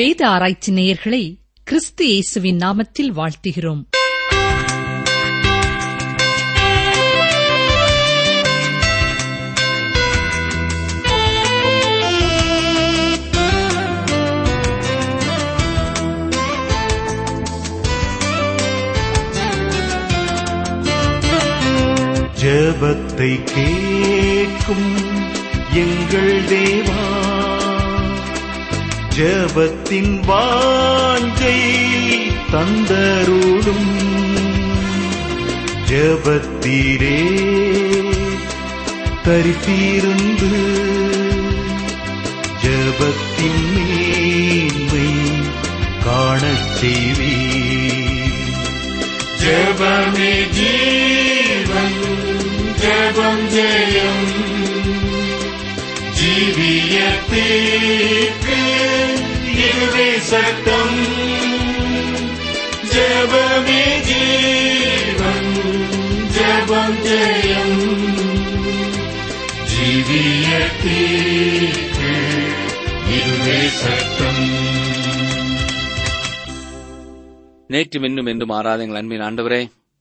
வேத ஆராய்ச்சி நேயர்களை கிறிஸ்து இயேசுவின் நாமத்தில் வாழ்த்துகிறோம் ஜெபத்தை கேட்கும் எங்கள் தேவா ஜெபத்தின் வாஞ்சை தந்தருளும் ஜெபத்தீரே தரித்திருந்து ஜெபத்தின் மேன்மை காணச் செய்வீர் ஜெபமே ஜீவன் ஜெபம் ஜெயம் ஜீவியத்தீர்க்கு இதுவே சட்டம் ஜெபமே ஜீவன் ஜெபம் ஜெயம் ஜீவியத்தீர்க்கு இதுவே சட்டம் நேற்றும் இன்னும் என்று மாறாத எங்கள் அன்பின் ஆண்டவரே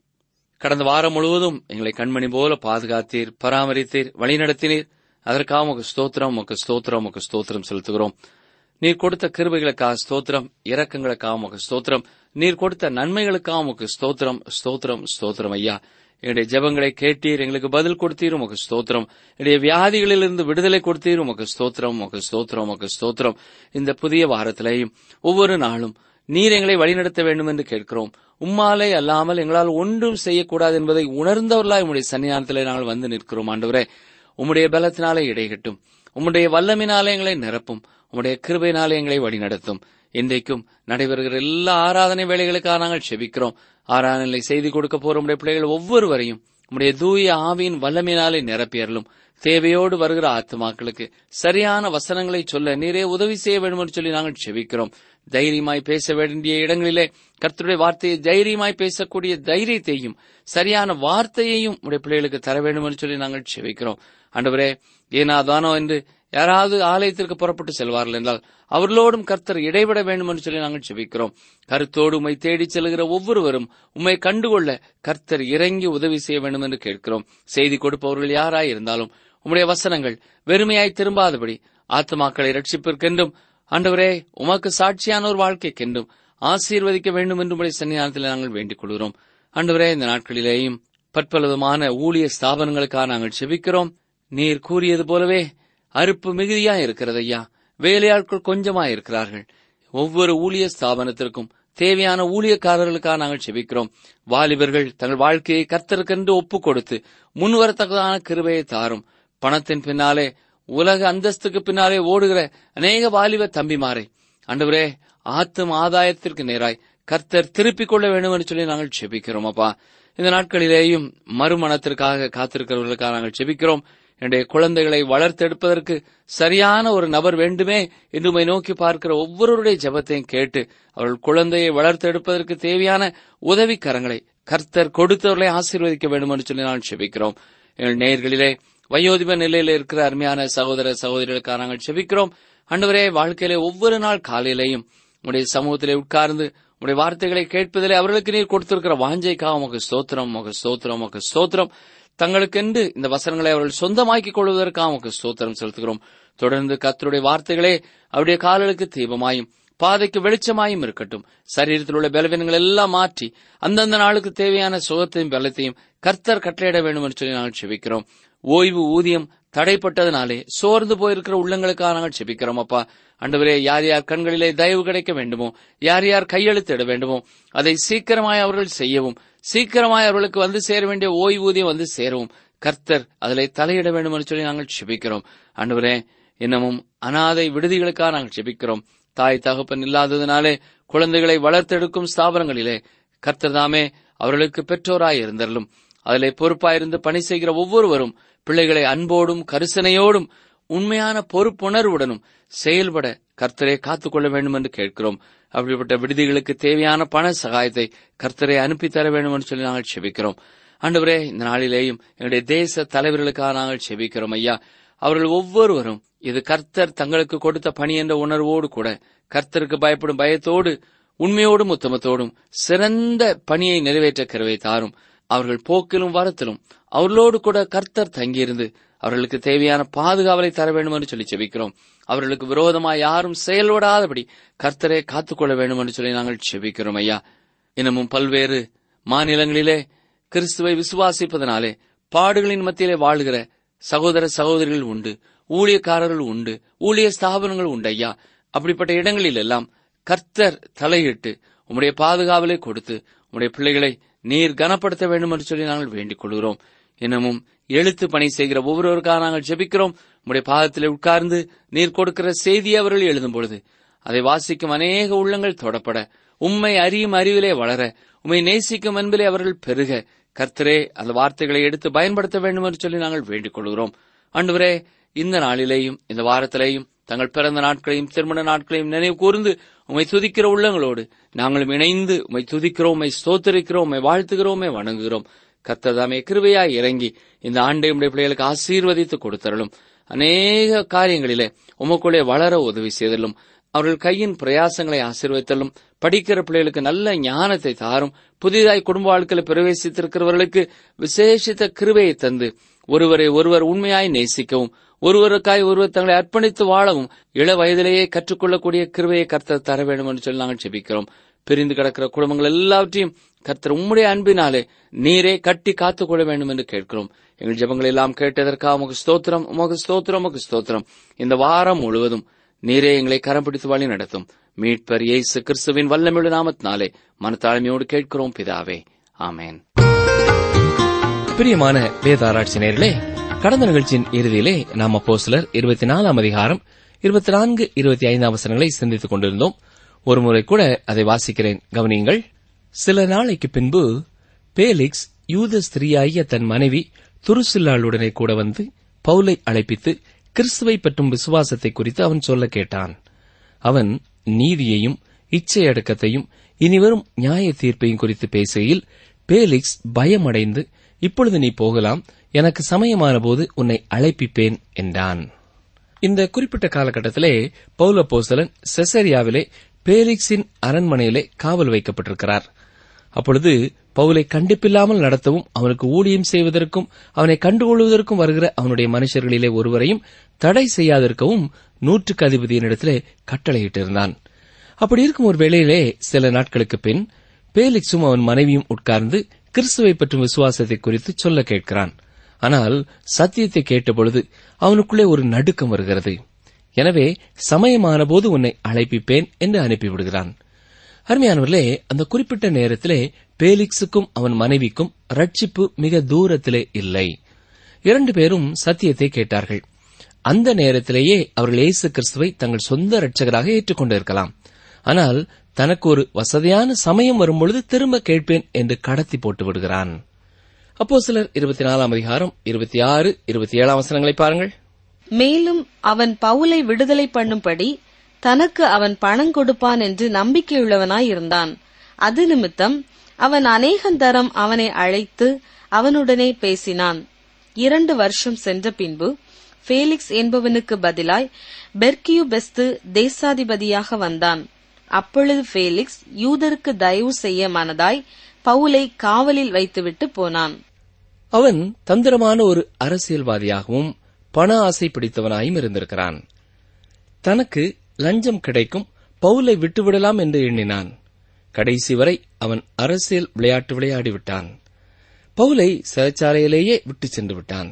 கடந்த வாரம் முழுவதும் எங்களை கண்மணி போல பாதுகாத்தீர் பராமரித்தீர் வழிநடத்தினீர் அதற்காக உமக்கு ஸ்தோத்திரம் உமக்கு ஸ்தோத்திரம் உமக்கு ஸ்தோத்திரம் செலுத்துகிறோம் நீர் கொடுத்த கிருபைகளுக்காக ஸ்தோத்திரம் இரக்கங்களுக்காக உமக்கு ஸ்தோத்திரம் நீர் கொடுத்த நன்மைகளுக்காக உமக்கு ஸ்தோத்திரம் ஸ்தோத்திரம் ஸ்தோத்திரம் ஐயா எங்களுடைய ஜெபங்களை கேட்டீர் எங்களுக்கு பதில் கொடுத்தீர் உமக்கு ஸ்தோத்திரம் என்னுடைய வியாதிகளிலிருந்து விடுதலை கொடுத்தீர் உமக்கு ஸ்தோத்திரம் உமக்கு ஸ்தோத்திரம் உமக்கு ஸ்தோத்திரம் இந்த புதிய வாரத்திலேயும் ஒவ்வொரு நாளும் நீர் எங்களை வழிநடத்த வேண்டும் என்று கேட்கிறோம் உம்மாலே அல்லாமல் எங்களால் ஒன்றும் செய்யக்கூடாது என்பதை உணர்ந்தவர்களாய் உம்முடைய சன்னிதானத்திலே நாங்கள் வந்து நிற்கிறோம் ஆண்டவரே உம்முடைய பலத்தினாலே இடைகட்டும் உம்முடைய வல்லமினாலே எங்களை நிரப்பும் உம்முடைய கிருபையினாலே எங்களை வழிநடத்தும் இன்றைக்கும் நடைபெறுகிற எல்லா ஆராதனை வேலைகளுக்காக நாங்கள் செபிக்கிறோம் ஆராதனை செய்து கொடுக்க போற உடைய பிள்ளைகள் ஒவ்வொருவரையும் உம்முடைய தூய ஆவியின் வல்லமினாலே நிரப்பியறலும் தேவையோடு வருகிற ஆத்மாக்களுக்கு சரியான வசனங்களை சொல்ல நீரே உதவி செய்ய வேண்டும் என்று சொல்லி நாங்கள் செபிக்கிறோம் தைரியமாய் பேச வேண்டிய இடங்களிலே கர்த்தருடைய வார்த்தையை தைரியமாய் பேசக்கூடிய தைரியத்தையும் சரியான வார்த்தையையும் உடைய பிள்ளைகளுக்கு தர வேண்டும் என்று சொல்லி நாங்கள் செபிக்கிறோம் ஆண்டவரே ஏனாதானோ என்று யாராவது ஆலயத்திற்கு புறப்பட்டு செல்வார்கள் என்றால் அவர்களோடும் கர்த்தர் இடைவிட வேண்டும் என்று சொல்லி நாங்கள் செபிக்கிறோம் கருத்தோடு உம்மை தேடிச் செல்கிற ஒவ்வொருவரும் உம்மை கண்டுகொள்ள கர்த்தர் இறங்கி உதவி செய்ய வேண்டும் என்று கேட்கிறோம் செய்தி கொடுப்பவர்கள் யாராய் இருந்தாலும் உம்முடைய வசனங்கள் வெறுமையாய் திரும்பாதபடி ஆத்மாக்களை ரட்சிப்பிற்கென்றும் ஆண்டவரே உமக்கு சாட்சியான ஒரு வாழ்க்கைக்கென்றும் ஆசீர்வதிக்க வேண்டும் என்று உடைய சன்னிதானத்தில் நாங்கள் வேண்டிக் கொள்கிறோம் ஆண்டவரே இந்த நாட்களிலேயும் பற்பலவிதமான ஊழிய ஸ்தாபனங்களுக்காக நாங்கள் செபிக்கிறோம் நீர் கூறியது போலவே அறுப்பு மிகுதியா இருக்கிறது ஐயா வேலையாட்கள் கொஞ்சமா இருக்கிறார்கள் ஒவ்வொரு ஊழிய ஸ்தாபனத்திற்கும் தேவையான ஊழியக்காரர்களுக்காக நாங்கள் செபிக்கிறோம் வாலிபர்கள் தங்கள் வாழ்க்கையை கர்த்தருக்கென்று ஒப்புக் கொடுத்து முன்வரத்தக்கதான கிருபையை தாரும் பணத்தின் பின்னாலே உலக அந்தஸ்துக்கு பின்னாலே ஓடுகிற அநேக வாலிப தம்பிமாரை ஆண்டவரே ஆத்தும் ஆதாயத்திற்கு நேராய் கர்த்தர் திருப்பிக் கொள்ள வேண்டும் என்று சொல்லி நாங்கள் செபிக்கிறோம் அப்பா இந்த நாட்களிலேயும் மறுமணத்திற்காக காத்திருக்கிறவர்களுக்காக நாங்கள் செபிக்கிறோம் என்னுடைய குழந்தைகளை வளர்த்தெடுப்பதற்கு சரியான ஒரு நபர் வேண்டுமே என்று உம்மை நோக்கி பார்க்கிற ஒவ்வொருவருடைய ஜெபத்தையும் கேட்டு அவர்கள் குழந்தையை வளர்த்தெடுப்பதற்கு தேவையான உதவி கரங்களை கர்த்தர் கொடுத்தவர்களை ஆசீர்வதிக்க வேண்டும் என்று சொல்லி நாங்கள் செபிக்கிறோம் எங்கள் நேயர்களிலே வயோதிப நிலையில இருக்கிற அருமையான சகோதர சகோதரிகளுக்காக நாங்கள் செபிக்கிறோம் ஆண்டவரே வாழ்க்கையிலே ஒவ்வொரு நாள் காலையிலேயும் உடைய சமூகத்திலே உட்கார்ந்து உடைய வார்த்தைகளை கேட்பதிலே அவர்களுக்கு நீர் கொடுத்திருக்கிற வாஞ்சைக்காக உமக்கு ஸ்தோத்திரம் உமக்கு ஸ்தோத்திரம் உமக்கு ஸ்தோத்திரம் தங்களுக்கென்று இந்த வசனங்களை அவர்கள் சொந்தமாக்கிக் கொள்வதற்காக உமக்கு ஸ்தோத்திரம் செலுத்துகிறோம் தொடர்ந்து கர்த்தருடைய வார்த்தைகளே அவருடைய கால்களுக்கு தீபமாயும் பாதைக்கு வெளிச்சமாயும் இருக்கட்டும் சரீரத்தில் உள்ள பலவீனங்கள் எல்லாம் மாற்றி அந்தந்த நாளுக்கு தேவையான சுகத்தையும் பலத்தையும் கர்த்தர் கட்டளையிட வேண்டும் என்று சொல்லி நாங்கள் செபிக்கிறோம் ஓய்வு ஊதியம் தடைப்பட்டதனாலே சோர்ந்து போயிருக்கிற உள்ளங்களுக்காக நாங்கள் செபிக்கிறோம் அப்பா அண்டவரே யார் யார் கண்களிலே தயவு கிடைக்க வேண்டுமோ யார் யார் கையெழுத்திட வேண்டுமோ அதை சீக்கிரமாய் அவர்கள் செய்யவும் சீக்கிரமாய் அவர்களுக்கு வந்து சேர வேண்டிய ஓய்வூதியம் வந்து சேரவும் கர்த்தர் அதிலே தலையிட வேண்டும் என்று சொல்லி நாங்கள் செபிக்கிறோம் அண்டவரே இன்னமும் அனாதை விடுதிகளுக்காக நாங்கள் செபிக்கிறோம் தாய் தகப்பன் இல்லாததினாலே குழந்தைகளை வளர்த்தெடுக்கும் ஸ்தாபனங்களிலே கர்த்தர் தாமே அவர்களுக்கு பெற்றோராய் இருந்தருளும் அதிலே பொறுப்பாயிருந்து பணி செய்கிற ஒவ்வொருவரும் பிள்ளைகளை அன்போடும் கரிசனையோடும் உண்மையான பொறுப்புணர்வுடனும் செயல்பட கர்த்தரை காத்துக்கொள்ள வேண்டும் என்று கேட்கிறோம் அப்படிப்பட்ட விடுதிகளுக்கு தேவையான பண சகாயத்தை கர்த்தரை அனுப்பி தர வேண்டும் என்று சொல்லி நாங்கள் செபிக்கிறோம் ஆண்டவரே இந்த நாளிலேயும் எங்களுடைய தேச தலைவர்களுக்காக நாங்கள் செபிக்கிறோம் ஐயா அவர்கள் ஒவ்வொருவரும் இது கர்த்தர் தங்களுக்கு கொடுத்த பணி என்ற உணர்வோடு கூட கர்த்தருக்கு பயப்படும் பயத்தோடு உண்மையோடும் உத்தமத்தோடும் சிறந்த பணியை நிறைவேற்ற கருவை தாரும் அவர்கள் போக்கிலும் வரத்திலும் அவர்களோடு கூட கர்த்தர் தங்கியிருந்து அவர்களுக்கு தேவையான பாதுகாவலை தர வேண்டும் என்று சொல்லி செபிக்கிறோம் அவர்களுக்கு விரோதமாய் யாரும் செயல்படாதபடி கர்த்தரை காத்துக்கொள்ள வேண்டும் என்று சொல்லி நாங்கள் செபிக்கிறோம் ஐயா இன்னமும் பல்வேறு மாநிலங்களிலே கிறிஸ்துவை விசுவாசிப்பதனாலே பாடுகளின் மத்தியிலே வாழுகிற சகோதர சகோதரிகள் உண்டு ஊழியக்காரர்கள் உண்டு ஊழிய ஸ்தாபனங்கள் உண்டு ஐயா அப்படிப்பட்ட இடங்களில் எல்லாம் கர்த்தர் தலையிட்டு உம்முடைய பாதுகாவலை கொடுத்து உம்முடைய பிள்ளைகளை நீர் கனப்படுத்த வேண்டும் என்று சொல்லி நாங்கள் வேண்டிக் கொள்கிறோம் இன்னமும் எழுத்து பணி செய்கிற ஒவ்வொருவருக்காக நாங்கள் ஜெபிக்கிறோம் உம்முடைய பாதத்திலே உட்கார்ந்து நீர் கொடுக்கிற செய்தியை அவர்கள் எழுதும் பொழுது அதை வாசிக்கும் அநேக உள்ளங்கள் தொடப்பட உம்மை அறியும் அறிவிலே வளர உம்மை நேசிக்கும் அன்பிலே அவர்கள் பெருக கர்த்தரே அந்த வார்த்தைகளை எடுத்து பயன்படுத்த வேண்டும் என்று சொல்லி நாங்கள் வேண்டிக் கொள்கிறோம் ஆண்டவரே இந்த நாளிலேயும் இந்த வாரத்திலேயும் தங்கள் பிறந்த நாட்களையும் திருமண நாட்களையும் நினைவு கூர்ந்து உம்மை துதிக்கிற உள்ளங்களோடு நாங்களும் இணைந்து உம்மை துதிக்கிறோம் உம்மை ஸ்தோத்தரிக்கிறோம் உம்மை வாழ்த்துகிறோம் உம்மை வணங்குகிறோம் கர்த்ததாமே கிருபையாய் இறங்கி இந்த ஆண்டை உடைய பிள்ளைகளுக்கு ஆசீர்வதித்து கொடுத்தரலும் அநேக காரியங்களிலே உமக்குள்ளே வளர உதவி செய்தலும் அவர்கள் கையின் பிரயாசங்களை ஆசீர்வதித்தலும் படிக்கிற பிள்ளைகளுக்கு நல்ல ஞானத்தை தாரும் புதிதாய் குடும்ப வாழ்க்கையில் பிரவேசித்திருக்கிறவர்களுக்கு விசேஷித்த கிருபையை தந்து ஒருவரை ஒருவர் உண்மையாய் நேசிக்கவும் ஒருவருக்காய் ஒருவர் தங்களை அர்ப்பணித்து வாழவும் இள வயதிலேயே கற்றுக்கொள்ளக்கூடிய கிருபையை கர்த்தர் தர வேண்டும் என்று சொல்லி நாங்கள் ஜெபிக்கிறோம் பிரிந்து கிடக்கிற குடும்பங்கள் எல்லாவற்றையும் கர்த்தர் உம்முடைய அன்பினாலே நீரே கட்டி காத்துக்கொள்ள வேண்டும் என்று கேட்கிறோம் எங்கள் ஜெபங்கள் எல்லாம் கேட்டதற்காக உமக்கு ஸ்தோத்திரம் உமக்கு ஸ்தோத்திரம் உமக்கு ஸ்தோத்திரம் இந்த வாரம் முழுவதும் நீரே எங்களை கரம் பிடித்து வழி நடத்தும் மீட்பர் இயேசு கிறிஸ்துவின் வல்லமிழு நாமத்தினாலே மனத்தாழ்மையோடு கேட்கிறோம் பிதாவே ஆமென் பிரியமான வேதாராய்ச்சி நேர்களே கடந்த நிகழ்ச்சியின் இறுதியிலே நாம் அப்போ சிலர் இருபத்தி நாலாம் அதிகாரம் இருபத்தி நான்கு இருபத்தி ஐந்தாம் வசனங்களை சிந்தித்துக் கொண்டிருந்தோம் ஒருமுறை கூட அதை வாசிக்கிறேன் கவனியுங்கள் சில நாளைக்கு பின்பு பேலிக்ஸ் யூத ஸ்திரீயாகிய தன் மனைவி துருசில்லாளுடனே கூட வந்து பவுலை அழைப்பித்து கிறிஸ்துவை பற்றும் விசுவாசத்தை குறித்து அவன் சொல்ல கேட்டான் அவன் நீதியையும் இச்சை அடக்கத்தையும் இனிவரும் நியாய தீர்ப்பையும் குறித்து பேசுகையில் பேலிக்ஸ் பயமடைந்து இப்பொழுது நீ போகலாம் எனக்கு சமயமான போது உன்னை அழைப்பிப்பேன் என்றான் இந்த குறிப்பிட்ட காலகட்டத்திலே பவுல போசலன் செசரியாவிலே பேலிக்ஸின் அரண்மனையிலே காவல் வைக்கப்பட்டிருக்கிறார் அப்பொழுது பவுலை கண்டிப்பில்லாமல் நடத்தவும் அவனுக்கு ஊழியம் செய்வதற்கும் அவனை கண்டுகொள்வதற்கும் வருகிற அவனுடைய மனுஷர்களிலே ஒருவரையும் தடை செய்யாதிருக்கவும் நூற்றுக்கு அதிபதியினிடத்திலே கட்டளையிட்டிருந்தான் அப்படி இருக்கும் ஒரு வேளையிலே சில நாட்களுக்கு பின் பேலிக்ஸும் அவன் மனைவியும் உட்கார்ந்து கிறிஸ்துவை பற்றும் விசுவாசத்தை குறித்து சொல்ல கேட்கிறான் ஆனால் சத்தியத்தை கேட்டபொழுது அவனுக்குள்ளே ஒரு நடுக்கம் வருகிறது எனவே சமயமான போது உன்னை அழைப்பிப்பேன் என்று அனுப்பிவிடுகிறான் அருமையானவர்களே அந்த குறிப்பிட்ட நேரத்திலே பேலிக்ஸுக்கும் அவன் மனைவிக்கும் ரட்சிப்பு மிக தூரத்திலே இல்லை இரண்டு பேரும் சத்தியத்தை கேட்டார்கள் அந்த நேரத்திலேயே அவர்கள் இயேசு கிறிஸ்துவை தங்கள் சொந்த இரட்சகராக ஏற்றுக்கொண்டிருக்கலாம் ஆனால் தனக்கு ஒரு வசதியான சமயம் வரும்பொழுது திரும்ப கேட்பேன் என்று கடத்தி போட்டு விடுகிறான் அப்போ சிலர் இருபத்தி நாலாம் அதிகாரம் இருபத்தி ஆறு இருபத்தி ஏழாம் வசனங்களை பாருங்கள் மேலும் அவன் பவுலை விடுதலை பண்ணும்படி தனக்கு அவன் பணம் கொடுப்பான் என்று நம்பிக்கையுள்ளவனாய் இருந்தான் அது நிமித்தம் அவன் அநேகந்தரம் அவனை அழைத்து அவனுடனே பேசினான் இரண்டு வருஷம் சென்ற பின்பு ஃபேலிக்ஸ் என்பவனுக்கு பதிலாய் பெர்கியு பெஸ்து தேசாதிபதியாக வந்தான் அப்பொழுது ஃபேலிக்ஸ் யூதருக்கு தயவு செய்ய மனதாய் பவுலை காவலில் வைத்துவிட்டு போனான் அவன் தந்திரமான ஒரு அரசியல்வாதியாகவும் பண ஆசை பிடித்தவனாயும் இருந்திருக்கிறான் தனக்கு லஞ்சம் கிடைக்கும் பவுலை விட்டுவிடலாம் என்று எண்ணினான் கடைசி வரை அவன் அரசியல் விளையாட்டு விளையாடிவிட்டான் பவுலை சிறைச்சாலையிலேயே விட்டுச் சென்று விட்டான்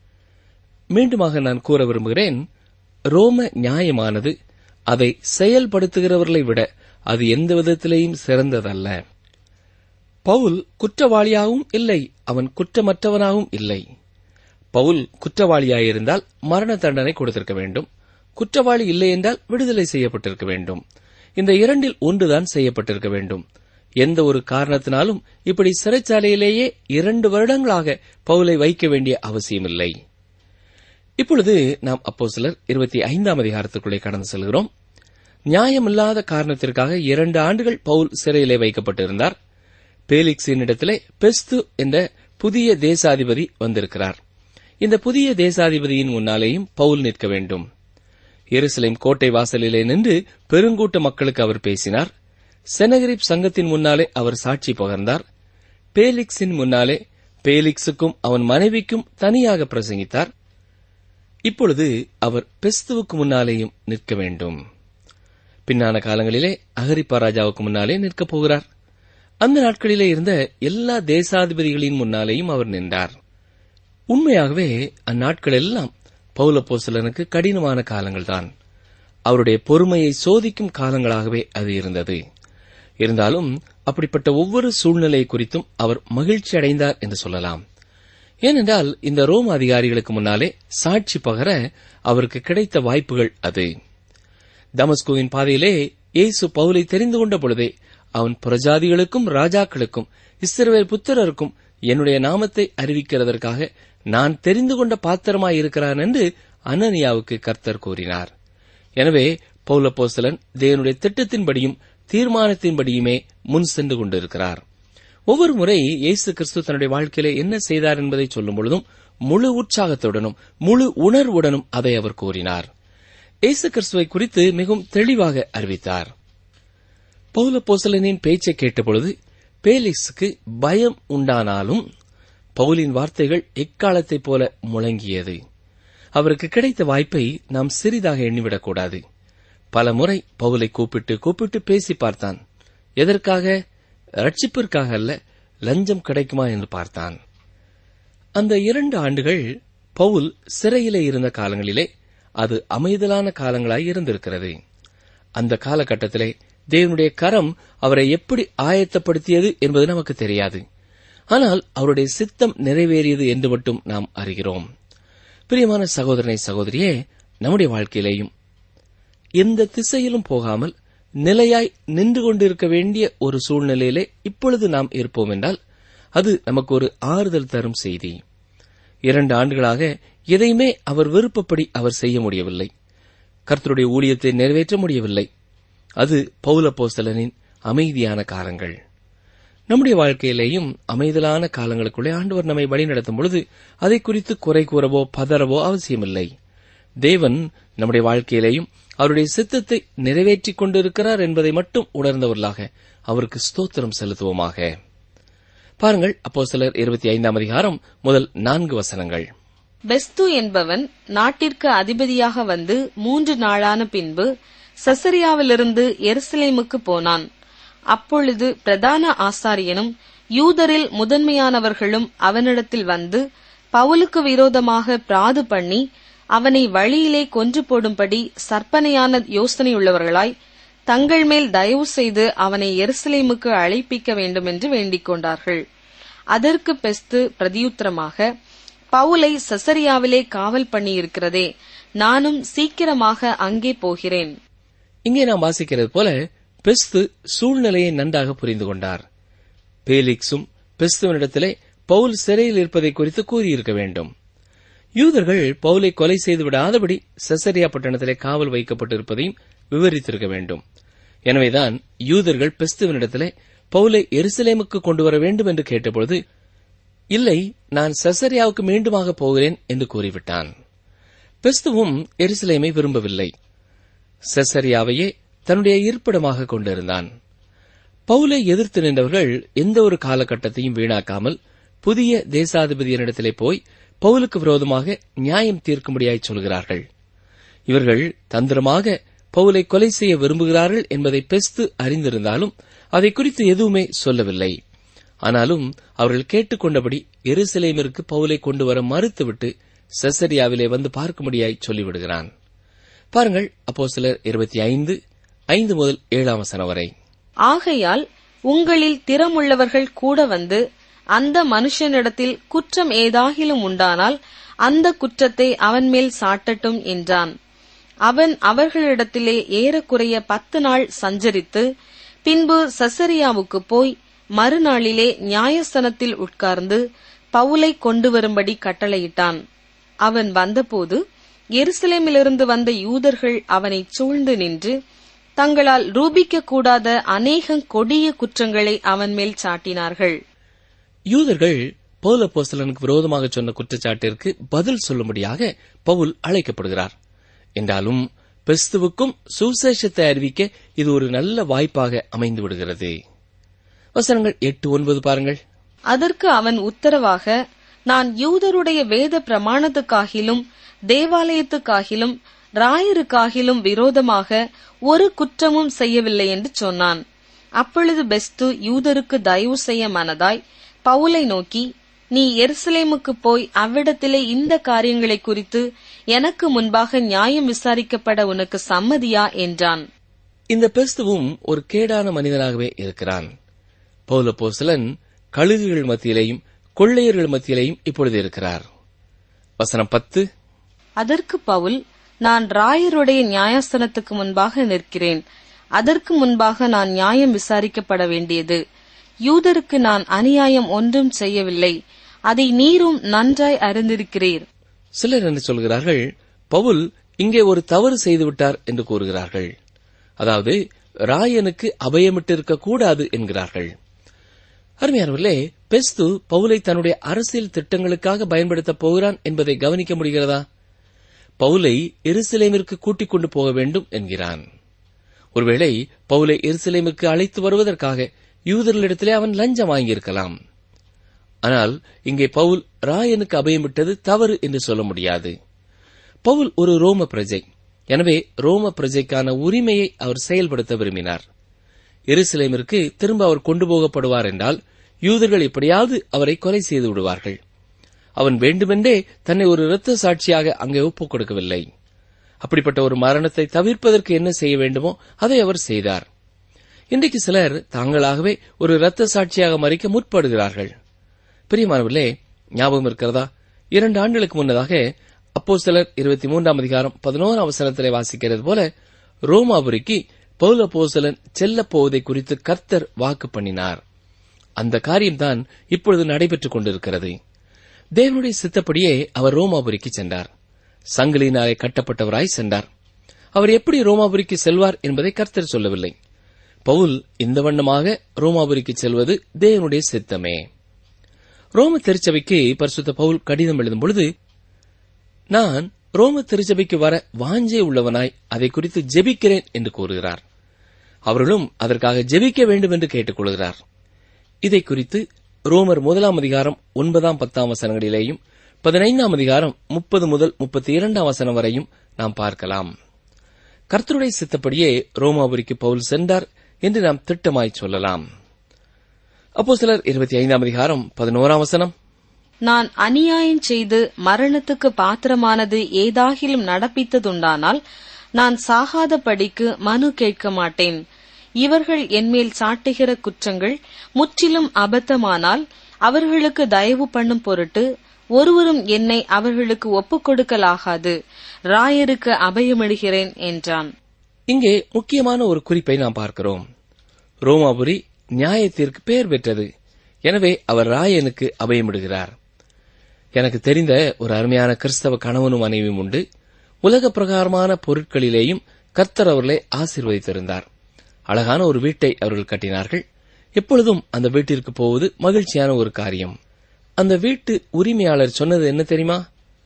மீண்டுமாக நான் கூற விரும்புகிறேன் ரோம நியாயமானது அதை செயல்படுத்துகிறவர்களை விட அது எந்த விதத்திலேயும் சிறந்ததல்ல பவுல் குற்றவாளியாகவும் இல்லை அவன் குற்றமற்றவனாகவும் இல்லை பவுல் குற்றவாளியாயிருந்தால் மரண தண்டனை கொடுத்திருக்க வேண்டும் குற்றவாளி இல்லை என்றால் விடுதலை செய்யப்பட்டிருக்க வேண்டும் இந்த இரண்டில் ஒன்றுதான் செய்யப்பட்டிருக்க வேண்டும் எந்த ஒரு காரணத்தினாலும் இப்படி சிறைச்சாலையிலேயே இரண்டு வருடங்களாக பவுலை வைக்க வேண்டிய அவசியமில்லை இப்பொழுது நாம் அப்போ சிலர் இருபத்தி ஐந்தாம் அதிகாரத்துக்குள்ளே கடந்து செல்கிறோம் நியாயமில்லாத காரணத்திற்காக இரண்டு ஆண்டுகள் பவுல் சிறையிலே வைக்கப்பட்டிருந்தார் பேலிக்ஸின் இடத்திலே பெஸ்து என்ற புதிய தேசாதிபதி வந்திருக்கிறார் இந்த புதிய தேசாதிபதியின் முன்னாலேயும் பவுல் நிற்க வேண்டும் எருசலேம் கோட்டை வாசலிலே நின்று பெருங்கூட்ட மக்களுக்கு அவர் பேசினார் செனகரிப் சங்கத்தின் முன்னாலே அவர் சாட்சி பகர்ந்தார் பேலிக்ஸின் முன்னாலே பேலிக்ஸுக்கும் அவன் மனைவிக்கும் தனியாக பிரசங்கித்தார் இப்பொழுது அவர் பெஸ்துவுக்கு முன்னாலேயும் நிற்க வேண்டும் பின்னான காலங்களிலே அகரிப்பா ராஜாவுக்கு முன்னாலே நிற்கப் போகிறார் அந்த நாட்களிலே இருந்த எல்லா தேசாதிபதிகளின் முன்னாலேயும் அவர் நின்றார் உண்மையாகவே அந்நாட்கள் எல்லாம் பௌலப்போசலனுக்கு கடினமான காலங்கள்தான் அவருடைய பொறுமையை சோதிக்கும் காலங்களாகவே அது இருந்தது இருந்தாலும் அப்படிப்பட்ட ஒவ்வொரு சூழ்நிலை குறித்தும் அவர் மகிழ்ச்சி அடைந்தார் என்று சொல்லலாம் ஏனென்றால் இந்த ரோம் அதிகாரிகளுக்கு முன்னாலே சாட்சி பகர அவருக்கு கிடைத்த வாய்ப்புகள் அது தமஸ்குவின் பாதையிலே இயேசு பவுலை தெரிந்து கொண்ட பொழுதே அவன் புறஜாதிகளுக்கும் ராஜாக்களுக்கும் இஸ்ரவேல் புத்திரருக்கும் என்னுடைய நாமத்தை அறிவிக்கிறதற்காக நான் தெரிந்து கொண்ட பாத்திரமாயிருக்கிறான் என்று அனனியாவுக்கு கர்த்தர் கூறினார் எனவே பௌலப்போஸ்தலன் தேவனுடைய திட்டத்தின்படியும் தீர்மானத்தின்படியுமே முன் சென்று கொண்டிருக்கிறார் ஒவ்வொரு முறை இயேசு கிறிஸ்து தன்னுடைய வாழ்க்கையிலே என்ன செய்தார் என்பதை சொல்லும் பொழுதும் முழு உற்சாகத்துடனும் முழு உணர்வுடனும் அதை அவர் கூறினார் இயேசு கிறிஸ்துவை குறித்து மிகவும் தெளிவாக அறிவித்தார் பௌலப்போசலனின் பேச்சை கேட்டபொழுது பேலிக்ஸுக்கு பயம் உண்டானாலும் பவுலின் வார்த்தைகள் எக்காலத்தைப் போல முழங்கியது அவருக்கு கிடைத்த வாய்ப்பை நாம் சிறிதாக எண்ணிவிடக்கூடாது பல முறை பவுலை கூப்பிட்டு கூப்பிட்டு பேசி பார்த்தான் எதற்காக ரட்சிப்பிற்காக அல்ல லஞ்சம் கிடைக்குமா என்று பார்த்தான் அந்த இரண்டு ஆண்டுகள் பவுல் சிறையிலே இருந்த காலங்களிலே அது அமைதலான காலங்களாய் இருந்திருக்கிறது அந்த காலகட்டத்திலே தேவனுடைய கரம் அவரை எப்படி ஆயத்தப்படுத்தியது என்பது நமக்கு தெரியாது ஆனால் அவருடைய சித்தம் நிறைவேறியது என்று மட்டும் நாம் அறிகிறோம் பிரியமான சகோதரனை சகோதரியே நம்முடைய வாழ்க்கையிலேயும் எந்த திசையிலும் போகாமல் நிலையாய் நின்று கொண்டிருக்க வேண்டிய ஒரு சூழ்நிலையிலே இப்பொழுது நாம் இருப்போம் என்றால் அது நமக்கு ஒரு ஆறுதல் தரும் செய்தி இரண்டு ஆண்டுகளாக எதையுமே அவர் விருப்பப்படி அவர் செய்ய முடியவில்லை கர்த்தருடைய ஊழியத்தை நிறைவேற்ற முடியவில்லை அது பௌலப்போஸ்தலனின் அமைதியான காலங்கள் நம்முடைய வாழ்க்கையிலேயும் அமைதலான காலங்களுக்குள்ளே ஆண்டவர் நம்மை வழிநடத்தும் பொழுது அதை குறித்து குறை கூறவோ பதறவோ அவசியமில்லை தேவன் நம்முடைய வாழ்க்கையிலேயும் அவருடைய சித்தத்தை நிறைவேற்றிக் கொண்டிருக்கிறார் என்பதை மட்டும் உணர்ந்தவர்களாக அவருக்கு ஸ்தோத்திரம் செலுத்துவோமாக பாருங்கள் அப்போ சிலர் இருபத்தி ஐந்தாம் அதிகாரம் முதல் நான்கு வசனங்கள் பெஸ்து என்பவன் நாட்டிற்கு அதிபதியாக வந்து மூன்று நாளான பின்பு சசரியாவிலிருந்து எருசலேமுக்கு போனான் அப்பொழுது பிரதான ஆசாரியனும் யூதரில் முதன்மையானவர்களும் அவனிடத்தில் வந்து பவுலுக்கு விரோதமாக பிராது பண்ணி அவனை வழியிலே கொன்று போடும்படி சற்பனையான யோசனையுள்ளவர்களாய் தங்கள் மேல் தயவு செய்து அவனை எருசலேமுக்கு அழைப்பிக்க வேண்டும் என்று வேண்டிக் கொண்டார்கள் அதற்கு பெஸ்து பிரதியுத்தரமாக பவுலை சசரியாவிலே காவல் பண்ணியிருக்கிறதே நானும் சீக்கிரமாக அங்கே போகிறேன் இங்கே நாம் வாசிக்கிறது போல பெஸ்து சூழ்நிலையை நன்றாக புரிந்து கொண்டார் பேலிக்ஸும் பெஸ்துவனிடத்திலே பவுல் சிறையில் இருப்பதை குறித்து கூறியிருக்க வேண்டும் யூதர்கள் பவுலை கொலை செய்து விடாதபடி செசரியா பட்டணத்திலே காவல் வைக்கப்பட்டிருப்பதையும் விவரித்திருக்க வேண்டும் எனவேதான் யூதர்கள் பெஸ்துவனிடத்திலே பவுலை எருசலேமுக்கு கொண்டு வர வேண்டும் என்று கேட்டபொழுது இல்லை நான் செசரியாவுக்கு மீண்டுமாக போகிறேன் என்று கூறிவிட்டான் பெஸ்துவும் எருசலேமை விரும்பவில்லை செசரியாவையே தன்னுடைய இருப்பிடமாக கொண்டிருந்தான் பவுலை எதிர்த்து நின்றவர்கள் எந்த ஒரு காலகட்டத்தையும் வீணாக்காமல் புதிய தேசாதிபதியினிடத்திலே போய் பவுலுக்கு விரோதமாக நியாயம் தீர்க்கும்படியாய் சொல்கிறார்கள் இவர்கள் தந்திரமாக பவுலை கொலை செய்ய விரும்புகிறார்கள் என்பதை பெஸ்து அறிந்திருந்தாலும் அதை குறித்து எதுவுமே சொல்லவில்லை ஆனாலும் அவர்கள் கேட்டுக்கொண்டபடி எருசலேமிற்கு பவுலை கொண்டு வர மறுத்துவிட்டு செசரியாவிலே வந்து பார்க்கும்படியாய் சொல்லிவிடுகிறான் பாருங்கள் அப்போ சிலர் இருபத்தி ஐந்து ஐந்து முதல் ஏழாம் வசனம் வரை ஆகையால் உங்களில் திறமுள்ளவர்கள் கூட வந்து அந்த மனுஷனிடத்தில் குற்றம் ஏதாகிலும் உண்டானால் அந்த குற்றத்தை அவன் மேல் சாட்டட்டும் என்றான் அவன் அவர்களிடத்திலே ஏறக்குறைய பத்து நாள் சஞ்சரித்து பின்பு சசரியாவுக்கு போய் மறுநாளிலே நியாயஸ்தனத்தில் உட்கார்ந்து பவுலை கொண்டு வரும்படி கட்டளையிட்டான் அவன் வந்தபோது எருசலேமிலிருந்து வந்த யூதர்கள் அவனை சூழ்ந்து நின்று தங்களால் ரூபிக்க கூடாத அநேக கொடிய குற்றங்களை அவன் மேல் சாட்டினார்கள் யூதர்கள் பவுல் அப்போஸ்தலனுக்கு விரோதமாக சொன்ன குற்றச்சாட்டிற்கு பதில் சொல்லும்படியாக பவுல் அழைக்கப்படுகிறார் என்றாலும் பெஸ்துவுக்கும் சுசேஷத்தை அறிவிக்க இது ஒரு நல்ல வாய்ப்பாக அமைந்து விடுகிறது வசனங்கள் எட்டு ஒன்பது பாருங்கள் அதற்கு அவன் உத்தரவாக நான் யூதருடைய வேத பிரமாணத்துக்காகிலும் தேவாலயத்துக்காகிலும் ராயருக்காகிலும் விரோதமாக ஒரு குற்றமும் செய்யவில்லை என்று சொன்னான் அப்பொழுது பெஸ்து யூதருக்கு தயவு செய்ய மனதாய் பவுலை நோக்கி நீ எருசலேமுக்கு போய் அவ்விடத்திலே இந்த காரியங்களை குறித்து எனக்கு முன்பாக நியாயம் விசாரிக்கப்பட உனக்கு சம்மதியா என்றான் இந்த பெஸ்துவும் ஒரு கேடான மனிதனாகவே இருக்கிறான் பௌலப்போஸ்தலன் கழுகுகள் மத்தியிலேயும் கொள்ளையர்கள் மத்தியிலேயும் இப்பொழுது இருக்கிறார் வசனம் பத்து அதற்கு பவுல் நான் ராயருடைய நியாயஸ்தலத்துக்கு முன்பாக நிற்கிறேன் அதற்கு முன்பாக நான் நியாயம் விசாரிக்கப்பட வேண்டியது யூதருக்கு நான் அநியாயம் ஒன்றும் செய்யவில்லை அதை நீரும் நன்றாய் அறிந்திருக்கிறீர் சிலர் என்ன சொல்கிறார்கள் பவுல் இங்கே ஒரு தவறு செய்துவிட்டார் என்று கூறுகிறார்கள் அதாவது ராயனுக்கு அபயமிட்டிருக்க கூடாது என்கிறார்கள் அருமையானவர்களே பெஸ்து பவுலை தன்னுடைய அரசியல் திட்டங்களுக்காக பயன்படுத்தப் போகிறான் என்பதை கவனிக்க முடிகிறதா பவுலை எருசலேமிற்கு கூட்டிக் கொண்டு போக வேண்டும் என்கிறான் ஒருவேளை பவுலை எருசலேமுக்கு அழைத்து வருவதற்காக யூதர்களிடத்திலே அவன் லஞ்சம் வாங்கியிருக்கலாம் ஆனால் இங்கே பவுல் ராயனுக்கு அபயமிட்டது தவறு என்று சொல்ல முடியாது பவுல் ஒரு ரோம பிரஜை எனவே ரோம பிரஜைக்கான உரிமையை அவர் செயல்படுத்த விரும்பினார் எருசலேமிற்கு திரும்ப அவர் கொண்டு போகப்படுவார் என்றால் யூதர்கள் எப்படியாவது அவரை கொலை செய்து விடுவார்கள் அவன் வேண்டுமென்றே தன்னை ஒரு இரத்த சாட்சியாக அங்கே ஒப்புக் கொடுக்கவில்லை அப்படிப்பட்ட ஒரு மரணத்தை தவிர்ப்பதற்கு என்ன செய்ய வேண்டுமோ அதை அவர் செய்தார் இன்றைக்கு சிலர் தாங்களாகவே ஒரு இரத்த சாட்சியாக மறிக்க முற்படுகிறார்கள் பிரியமானவர்களே ஞாபகம் இருக்கிறதா இரண்டு ஆண்டுகளுக்கு முன்னதாக அப்போ சிலர் இருபத்தி மூன்றாம் அதிகாரம் பதினோராம் அவசரத்திலே வாசிக்கிறது போல ரோமாபுரிக்கு பௌல போசலன் செல்லப் போவதை குறித்து கர்த்தர் வாக்கு பண்ணினார் அந்த காரியம்தான் இப்பொழுது நடைபெற்றுக் கொண்டிருக்கிறது தேவனுடைய சித்தப்படியே அவர் ரோமாபுரிக்கு சென்றார் சங்கிலினாலே கட்டப்பட்டவராய் சென்றார் அவர் எப்படி ரோமாபுரிக்கு செல்வார் என்பதை கர்த்தர் சொல்லவில்லை பவுல் இந்த வண்ணமாக ரோமாபுரிக்கு செல்வது தேவனுடைய சித்தமே ரோம திருச்சபைக்கு பரிசுத்த பவுல் கடிதம் எழுதும் பொழுது நான் ரோம திருச்சபைக்கு வர வாஞ்சே உள்ளவனாய் அதை குறித்து ஜெபிக்கிறேன் என்று கூறுகிறார் அவர்களும் அதற்காக ஜெபிக்க வேண்டும் என்று கேட்டுக்கொள்கிறார் இதை குறித்து ரோமர் முதலாம் அதிகாரம் ஒன்பதாம் பத்தாம் வசனங்களிலேயும் பதினைந்தாம் அதிகாரம் முப்பது முதல் முப்பத்தி இரண்டாம் வசனம் வரையும் நாம் பார்க்கலாம் கர்த்தருடைய சித்தப்படியே ரோமாபுரிக்கு பவுல் சென்றார் என்று நாம் திட்டமாய் சொல்லலாம் அப்போ சிலர் இருபத்தி ஐந்தாம் அதிகாரம் பதினோராம் வசனம் நான் அநியாயம் செய்து மரணத்துக்கு பாத்திரமானது ஏதாகிலும் நடப்பித்ததுண்டானால் நான் சாகாதபடிக்கு மனு கேட்க மாட்டேன் இவர்கள் என்மேல் சாட்டுகிற குற்றங்கள் முற்றிலும் அபத்தமானால் அவர்களுக்கு தயவு பண்ணும் பொருட்டு ஒருவரும் என்னை அவர்களுக்கு ஒப்புக் கொடுக்கலாகாது ராயருக்கு அபயமிடுகிறேன் என்றான் இங்கே முக்கியமான ஒரு குறிப்பை நாம் பார்க்கிறோம் ரோமாபுரி நியாயத்திற்கு பெயர் பெற்றது எனவே அவர் ராயனுக்கு அபயமிடுகிறார் எனக்கு தெரிந்த ஒரு அருமையான கிறிஸ்தவ கணவனும் மனைவியும் உண்டு உலக பிரகாரமான பொருட்களிலேயும் கர்த்தர் அவர்களை ஆசீர்வதித்திருந்தார் அழகான ஒரு வீட்டை அவர்கள் கட்டினார்கள் எப்பொழுதும் அந்த வீட்டிற்கு போவது மகிழ்ச்சியான ஒரு காரியம் அந்த வீட்டு உரிமையாளர் சொன்னது என்ன தெரியுமா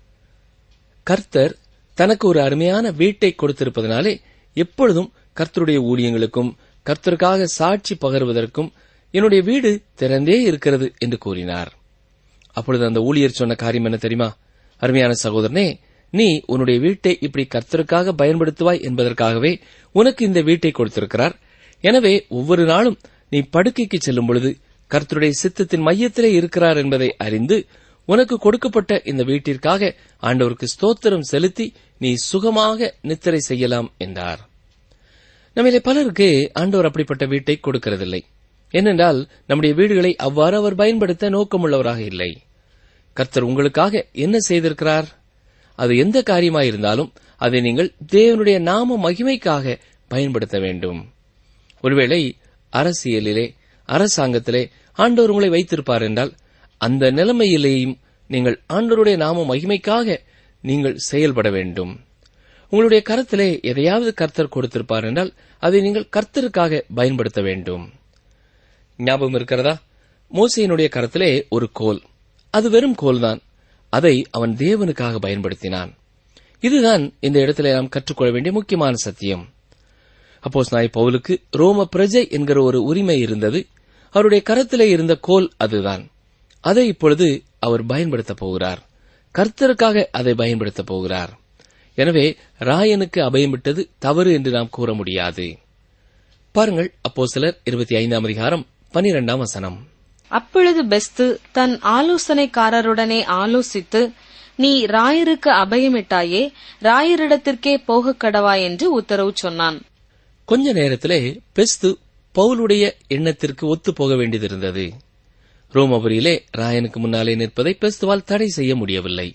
கர்த்தர் தனக்கு ஒரு அருமையான வீட்டை கொடுத்திருப்பதனாலே எப்பொழுதும் கர்த்தருடைய ஊழியங்களுக்கும் கர்த்தருக்காக சாட்சி பகர்வதற்கும் என்னுடைய வீடு திறந்தே இருக்கிறது என்று கூறினார் அப்பொழுது அந்த ஊழியர் சொன்ன காரியம் என்ன தெரியுமா அருமையான சகோதரனே நீ உன்னுடைய வீட்டை இப்படி கர்த்தருக்காக பயன்படுத்துவாய் என்பதற்காகவே உனக்கு இந்த வீட்டை கொடுத்திருக்கிறார் எனவே ஒவ்வொரு நாளும் நீ படுக்கைக்கு செல்லும் பொழுது கர்த்தருடைய சித்தத்தின் மையத்திலே இருக்கிறார் என்பதை அறிந்து உனக்கு கொடுக்கப்பட்ட இந்த வீட்டிற்காக ஆண்டவருக்கு ஸ்தோத்திரம் செலுத்தி நீ சுகமாக நித்திரை செய்யலாம் என்றார் நம்மிலே பலருக்கு ஆண்டவர் அப்படிப்பட்ட வீட்டை கொடுக்கிறதில்லை ஏனென்றால் நம்முடைய வீடுகளை அவ்வாறு அவர் பயன்படுத்த நோக்கமுள்ளவராக இல்லை கர்த்தர் உங்களுக்காக என்ன செய்திருக்கிறார் அது எந்த காரியமாயிருந்தாலும் அதை நீங்கள் தேவனுடைய நாம மகிமைக்காக பயன்படுத்த வேண்டும் ஒருவேளை அரசியலிலே அரசாங்கத்திலே ஆண்டவர் உங்களை வைத்திருப்பார் என்றால் அந்த நிலைமையிலேயும் நீங்கள் ஆண்டவருடைய நாம மகிமைக்காக நீங்கள் செயல்பட வேண்டும் உங்களுடைய கரத்திலே எதையாவது கர்த்தர் கொடுத்திருப்பார் என்றால் அதை நீங்கள் கர்த்தருக்காக பயன்படுத்த வேண்டும் ஞாபகம் இருக்கிறதா மோசையினுடைய கரத்திலே ஒரு கோல் அது வெறும் கோல்தான் அதை அவன் தேவனுக்காக பயன்படுத்தினான் இதுதான் இந்த இடத்திலே நாம் கற்றுக்கொள்ள வேண்டிய முக்கியமான சத்தியம் அப்போஸ் நாய் பவுலுக்கு ரோம பிரஜை என்கிற ஒரு உரிமை இருந்தது அவருடைய கரத்திலே இருந்த கோல் அதுதான் அதை இப்பொழுது அவர் பயன்படுத்தப் போகிறார் கர்த்தருக்காக அதை பயன்படுத்தப் போகிறார் எனவே ராயனுக்கு அபயமிட்டது தவறு என்று நாம் கூற முடியாது பாருங்கள் அப்போ சிலர் இருபத்தி ஐந்தாம் அதிகாரம் பனிரெண்டாம் வசனம் அப்பொழுது பெஸ்து தன் ஆலோசனைக்காரருடனே ஆலோசித்து நீ ராயருக்கு அபயமிட்டாயே ராயரிடத்திற்கே போகக் கடவா என்று உத்தரவு சொன்னான் கொஞ்ச நேரத்திலே பெஸ்து பவுலுடைய எண்ணத்திற்கு ஒத்து போக வேண்டியதிருந்தது ரோமபுரியிலே ராயனுக்கு முன்னாலே நிற்பதை பெஸ்துவால் தடை செய்ய முடியவில்லை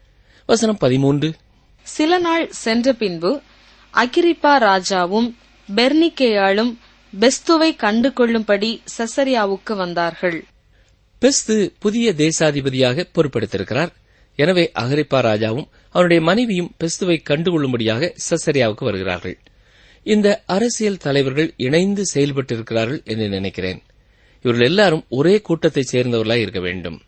வசனம் பதிமூன்று சில நாள் சென்ற பின்பு அகிரிப்பா ராஜாவும் பெர்னிக்கேயாளும் பெஸ்துவை கண்டு கொள்ளும்படி செசரியாவுக்கு வந்தார்கள் பெஸ்து புதிய தேசாதிபதியாக பொறுப்பெடுத்திருக்கிறார் எனவே அகரிப்பா ராஜாவும் அவருடைய மனைவியும் பெஸ்துவை கண்டுகொள்ளும்படியாக சசரியாவுக்கு வருகிறார்கள் இந்த அரசியல் தலைவர்கள் இணைந்து செயல்பட்டிருக்கிறார்கள் என்று நினைக்கிறேன் இவர்கள் எல்லாரும் ஒரே கூட்டத்தைச் சேர்ந்தவர்களாய் இருக்க வேண்டும்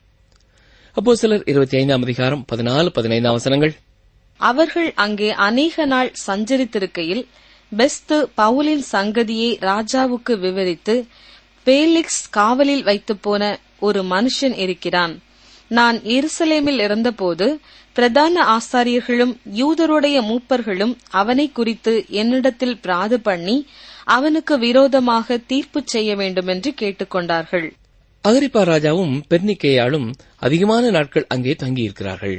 அப்போ சிலர் இருபத்தி ஐந்தாம் அதிகாரம் பதினாலு பதினைந்தாம் வசனங்கள் அவர்கள் அங்கே அநேக நாள் சஞ்சரித்திருக்கையில் பெஸ்து பவுலின் சங்கதியை ராஜாவுக்கு விவரித்து பேலிக்ஸ் காவலில் வைத்துப் போன ஒரு மனுஷன் இருக்கிறான் நான் எருசலேமில் இருந்தபோது பிரதான ஆசாரியர்களும் யூதருடைய மூப்பர்களும் அவனை குறித்து என்னிடத்தில் பிராது பண்ணி அவனுக்கு விரோதமாக தீர்ப்பு செய்ய வேண்டுமென்று கேட்டுக்கொண்டார்கள் அகரிப்பா ராஜாவும் பெர்னிக்கேயாலும் அதிகமான நாட்கள் அங்கே தங்கியிருக்கிறார்கள்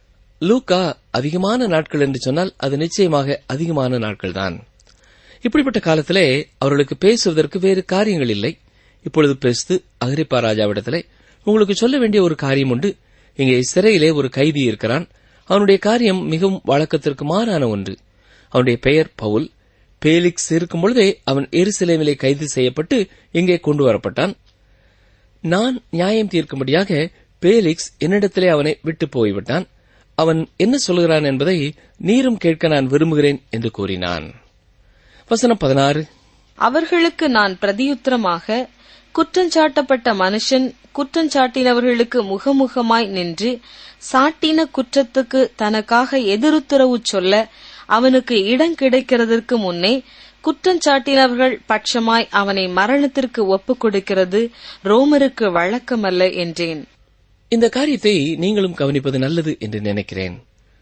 லூக்கா அதிகமான நாட்கள் என்று சொன்னால் அது நிச்சயமாக அதிகமான நாட்கள்தான் இப்படிப்பட்ட காலத்திலே அவர்களுக்கு பேசுவதற்கு வேறு காரியங்கள் இல்லை இப்பொழுது பெஸ்து அகரிப்பா ராஜாவிடத்திலே உங்களுக்கு சொல்ல வேண்டிய ஒரு காரியம் உண்டு இங்கே சிறையிலே ஒரு கைதி இருக்கிறான் அவனுடைய காரியம் மிகவும் வழக்கத்திற்கு மாறான ஒன்று அவனுடைய பெயர் பவுல் பேலிக்ஸ் இருக்கும் பொழுதே அவன் எருசலேமிலே கைது செய்யப்பட்டு இங்கே கொண்டு வரப்பட்டான் நான் நியாயம் தீர்க்கும்படியாக பேலிக்ஸ் என்னிடத்திலே அவனை விட்டு போய்விட்டான் அவன் என்ன சொல்கிறான் என்பதை நீரும் கேட்க நான் விரும்புகிறேன் என்று கூறினான் வசனம் பதினாறு அவர்களுக்கு நான் பிரதியுத்தரமாக குற்றஞ்சாட்டப்பட்ட மனுஷன் குற்றஞ்சாட்டினவர்களுக்கு முகமுகமாய் நின்று சாட்டின குற்றத்துக்கு தனக்காக எதிருத்தரவு சொல்ல அவனுக்கு இடம் கிடைக்கிறதற்கு முன்னே குற்றஞ்சாட்டினவர்கள் பட்சமாய் அவனை மரணத்திற்கு ஒப்புக் கொடுக்கிறது ரோமருக்கு வழக்கமல்ல என்றேன் இந்த காரியத்தை நீங்களும் கவனிப்பது நல்லது என்று நினைக்கிறேன்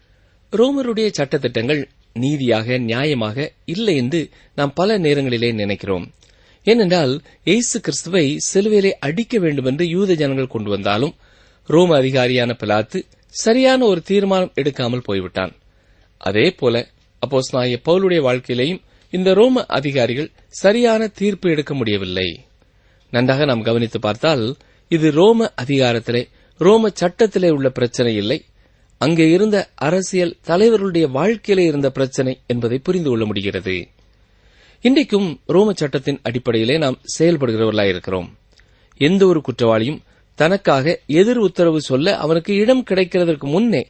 ரோமருடைய சட்டத்திட்டங்கள் நீதியாக நியாயமாக இல்லை என்று நாம் பல நேரங்களிலே நினைக்கிறோம் ஏனென்றால் இயேசு கிறிஸ்துவை சிலுவையிலே அடிக்க வேண்டும் என்று யூத ஜனங்கள் கொண்டு வந்தாலும் ரோம அதிகாரியான பிலாத்து சரியான ஒரு தீர்மானம் எடுக்காமல் போய்விட்டான் அதே போல அப்போஸ் நாய பவுலுடைய வாழ்க்கையிலேயும் இந்த ரோம அதிகாரிகள் சரியான தீர்ப்பு எடுக்க முடியவில்லை நன்றாக நாம் கவனித்து பார்த்தால் இது ரோம அதிகாரத்திலே ரோம சட்டத்திலே உள்ள பிரச்சனை இல்லை அங்கே இருந்த அரசியல் தலைவர்களுடைய வாழ்க்கையிலே இருந்த பிரச்சனை என்பதை புரிந்து கொள்ள முடிகிறது இன்றைக்கும் ரோம சட்டத்தின் அடிப்படையிலே நாம் செயல்படுகிறவர்களாயிருக்கிறோம் எந்த ஒரு குற்றவாளியும் தனக்காக எதிர் உத்தரவு சொல்ல அவனுக்கு இடம் கிடைக்கிறதற்கு முன்னே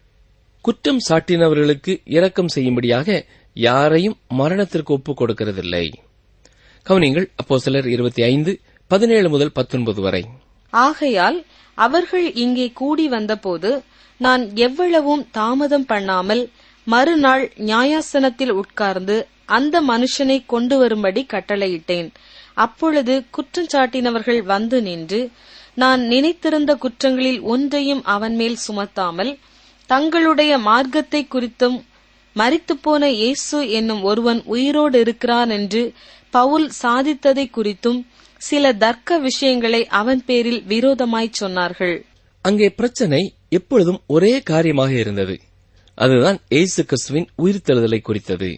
குற்றம் சாட்டினவர்களுக்கு இரக்கம் செய்யும்படியாக யாரையும் மரணத்திற்கு ஒப்புக் கொடுக்கிறதில்லை கவனிங்கள் அப்போ சிலர் இருபத்தி ஐந்து பதினேழு முதல் பத்தொன்பது வரை ஆகையால் அவர்கள் இங்கே கூடி வந்தபோது நான் எவ்வளவும் தாமதம் பண்ணாமல் மறுநாள் நியாயாசனத்தில் உட்கார்ந்து அந்த மனுஷனை கொண்டு வரும்படி கட்டளையிட்டேன் அப்பொழுது குற்றஞ்சாட்டினவர்கள் வந்து நின்று நான் நினைத்திருந்த குற்றங்களில் ஒன்றையும் அவன் மேல் சுமத்தாமல் தங்களுடைய மார்க்கத்தை குறித்தும் மரித்துப்போன இயேசு என்னும் ஒருவன் உயிரோடு இருக்கிறான் என்று பவுல் சாதித்ததை குறித்தும் சில தர்க்க விஷயங்களை அவன் பேரில் விரோதமாய் சொன்னார்கள் அங்கே பிரச்சனை எப்பொழுதும் ஒரே காரியமாக இருந்தது அதுதான் இயேசு கிறிஸ்துவின் உயிர்த்தெழுதலை குறித்தது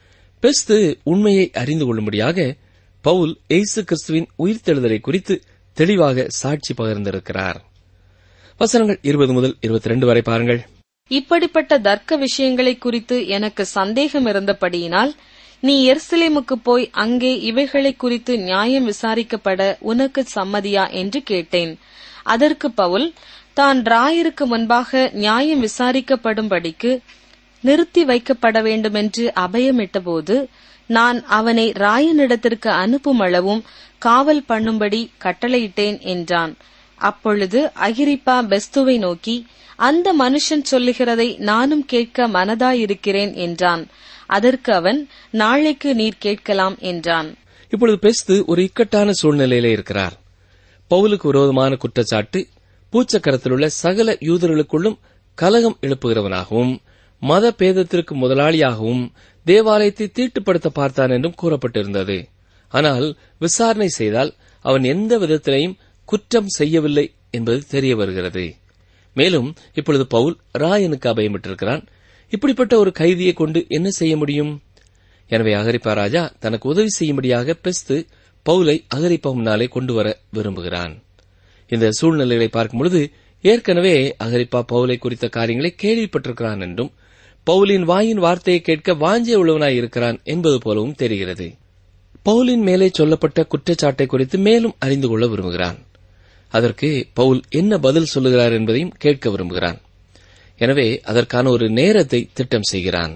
பெஸ்து உண்மையை அறிந்து கொள்ளும்படியாக பவுல் இயேசு கிறிஸ்துவின் உயிர்த்தெழுதலை குறித்து தெளிவாக சாட்சி பகிர்ந்திருக்கிறார் வசனங்கள் இருபது முதல் இருபத்தி ரெண்டு வரை பாருங்கள் இப்படிப்பட்ட தர்க்க விஷயங்களை குறித்து எனக்கு சந்தேகம் இருந்தபடியினால் நீ எருசலேமுக்கு போய் அங்கே இவைகளை குறித்து நியாயம் விசாரிக்கப்பட உனக்கு சம்மதியா என்று கேட்டேன் அதற்கு பவுல் தான் ராயருக்கு முன்பாக நியாயம் விசாரிக்கப்படும்படிக்கு நிறுத்தி வைக்கப்பட வேண்டுமென்று அபயமிட்டபோது நான் அவனை ராயனிடத்திற்கு அனுப்பும் அளவும் காவல் பண்ணும்படி கட்டளையிட்டேன் என்றான் அப்பொழுது அகிரிப்பா பெஸ்துவை நோக்கி அந்த மனுஷன் சொல்லுகிறதை நானும் கேட்க மனதாயிருக்கிறேன் என்றான் அதற்கு அவன் நாளைக்கு நீர் கேட்கலாம் என்றான் இப்பொழுது பெஸ்து ஒரு இக்கட்டான சூழ்நிலையிலே இருக்கிறார் பவுலுக்கு விரோதமான குற்றச்சாட்டு பூச்சக்கரத்தில் உள்ள சகல யூதர்களுக்குள்ளும் கலகம் எழுப்புகிறவனாகவும் மத பேதத்திற்கு முதலாளியாகவும் தேவாலயத்தை தீட்டுப்படுத்த பார்த்தான் என்றும் கூறப்பட்டிருந்தது ஆனால் விசாரணை செய்தால் அவன் எந்த விதத்திலையும் குற்றம் செய்யவில்லை என்பது தெரிய வருகிறது மேலும் இப்பொழுது பவுல் ராயனுக்கு அபயமிட்டிருக்கிறான் இப்படிப்பட்ட ஒரு கைதியை கொண்டு என்ன செய்ய முடியும் எனவே அகரிப்பா ராஜா தனக்கு உதவி செய்யும்படியாக பெஸ்து பவுலை அகரிப்பா முன்னாலே கொண்டு வர விரும்புகிறான் இந்த சூழ்நிலைகளை பார்க்கும் பொழுது ஏற்கனவே அகரிப்பா பவுலை குறித்த காரியங்களை கேள்விப்பட்டிருக்கிறான் என்றும் பவுலின் வாயின் வார்த்தையை கேட்க வாஞ்சை உள்ளவனாய் இருக்கிறான் என்பது போலவும் தெரிகிறது பவுலின் மேலே சொல்லப்பட்ட குற்றச்சாட்டை குறித்து மேலும் அறிந்து கொள்ள விரும்புகிறான் அதற்கு பவுல் என்ன பதில் சொல்லுகிறார் என்பதையும் கேட்க விரும்புகிறான் எனவே அதற்கான ஒரு நேரத்தை திட்டம் செய்கிறான்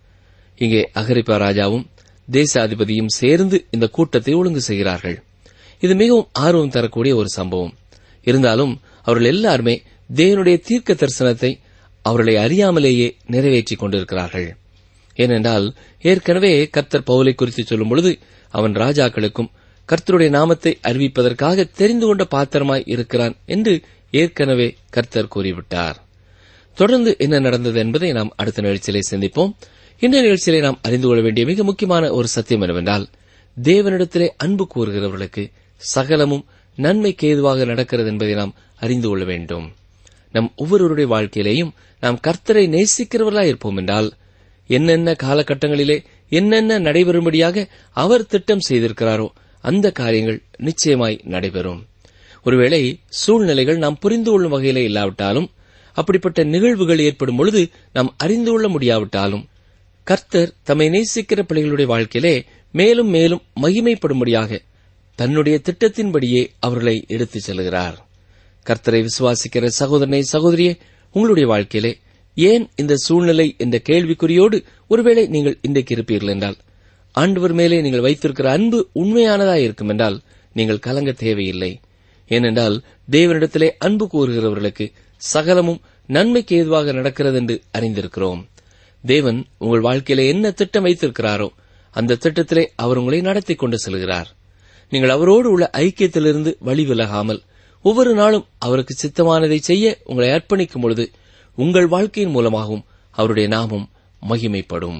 இங்கே அகரிப்பா ராஜாவும் தேசாதிபதியும் சேர்ந்து இந்த கூட்டத்தை ஒழுங்கு செய்கிறார்கள் இது மிகவும் ஆர்வம் தரக்கூடிய ஒரு சம்பவம் இருந்தாலும் அவர்கள் எல்லாருமே தேவனுடைய தீர்க்க தரிசனத்தை அவர்களை அறியாமலேயே நிறைவேற்றிக் கொண்டிருக்கிறார்கள் ஏனென்றால் ஏற்கனவே கர்த்தர் பவுலை குறித்து சொல்லும் பொழுது அவன் ராஜாக்களுக்கும் கர்த்தருடைய நாமத்தை அறிவிப்பதற்காக தெரிந்து கொண்ட பாத்திரமாய் இருக்கிறான் என்று ஏற்கனவே கர்த்தர் கூறிவிட்டார் தொடர்ந்து என்ன நடந்தது என்பதை நாம் அடுத்த நிகழ்ச்சியிலே சிந்திப்போம் இந்த நிகழ்ச்சியிலே நாம் அறிந்து கொள்ள வேண்டிய மிக முக்கியமான ஒரு சத்தியம் என்னவென்றால் தேவனிடத்திலே அன்பு கூறுகிறவர்களுக்கு சகலமும் நன்மைக்கு ஏதுவாக நடக்கிறது என்பதை நாம் அறிந்து கொள்ள வேண்டும் நம் ஒவ்வொருவருடைய வாழ்க்கையிலேயும் நாம் கர்த்தரை நேசிக்கிறவர்களாய் இருப்போம் என்றால் என்னென்ன காலகட்டங்களிலே என்னென்ன நடைபெறும்படியாக அவர் திட்டம் செய்திருக்கிறாரோ அந்த காரியங்கள் நிச்சயமாய் நடைபெறும் ஒருவேளை சூழ்நிலைகள் நாம் புரிந்து கொள்ளும் வகையிலே இல்லாவிட்டாலும் அப்படிப்பட்ட நிகழ்வுகள் ஏற்படும் பொழுது நாம் அறிந்து கொள்ள முடியாவிட்டாலும் கர்த்தர் தம்மை நேசிக்கிற பிள்ளைகளுடைய வாழ்க்கையிலே மேலும் மேலும் மகிமைப்படும்படியாக தன்னுடைய திட்டத்தின்படியே அவர்களை எடுத்துச் செல்கிறார் கர்த்தரை விசுவாசிக்கிற சகோதரனை சகோதரியே உங்களுடைய வாழ்க்கையிலே ஏன் இந்த சூழ்நிலை என்ற கேள்விக்குறியோடு ஒருவேளை நீங்கள் இன்றைக்கு இருப்பீர்கள் என்றால் ஆண்டவர் மேலே நீங்கள் வைத்திருக்கிற அன்பு உண்மையானதாய் இருக்கும் என்றால் நீங்கள் கலங்க தேவையில்லை ஏனென்றால் தேவனிடத்திலே அன்பு கூறுகிறவர்களுக்கு சகலமும் நன்மைக்கு ஏதுவாக நடக்கிறது என்று அறிந்திருக்கிறோம் தேவன் உங்கள் வாழ்க்கையிலே என்ன திட்டம் வைத்திருக்கிறாரோ அந்த திட்டத்திலே அவர் உங்களை நடத்தி கொண்டு செல்கிறார் நீங்கள் அவரோடு உள்ள ஐக்கியத்திலிருந்து வழி விலகாமல் ஒவ்வொரு நாளும் அவருக்கு சித்தமானதை செய்ய உங்களை அர்ப்பணிக்கும் பொழுது உங்கள் வாழ்க்கையின் மூலமாகவும் அவருடைய நாமம் மகிமைப்படும்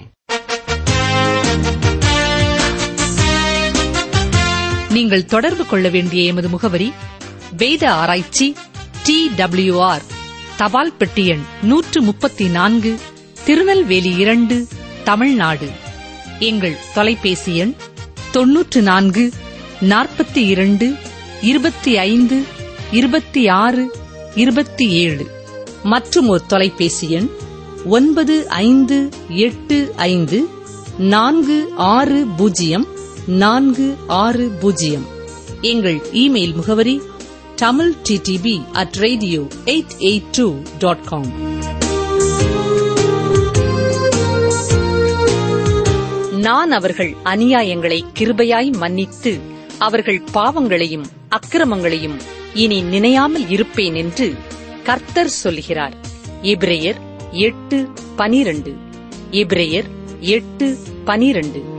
நீங்கள் தொடர்பு கொள்ள வேண்டிய எமது முகவரி வேத ஆராய்ச்சி டி ஆர் தபால் பெட்டி எண் நூற்று முப்பத்தி நான்கு திருநெல்வேலி இரண்டு தமிழ்நாடு எங்கள் தொலைபேசி எண் தொன்னூற்று நான்கு நாற்பத்தி இரண்டு இருபத்தி ஐந்து இருபத்தி ஆறு இருபத்தி ஏழு மற்றும் ஒரு தொலைபேசி எண் ஒன்பது ஐந்து எட்டு ஐந்து நான்கு ஆறு பூஜ்ஜியம் நான்கு ஆறு பூஜ்ஜியம் எங்கள் இமெயில் முகவரி Tamil TDP at radio eight eight two dot com நான் அவர்கள் அநியாயங்களை கிருபையாய் மன்னித்து அவர்கள் பாவங்களையும் அக்கிரமங்களையும் இனி நினையாமல் இருப்பேன் என்று கர்த்தர் சொல்கிறார் எபிரெயர் எட்டு பனிரண்டு எபிரெயர் எட்டு பனிரண்டு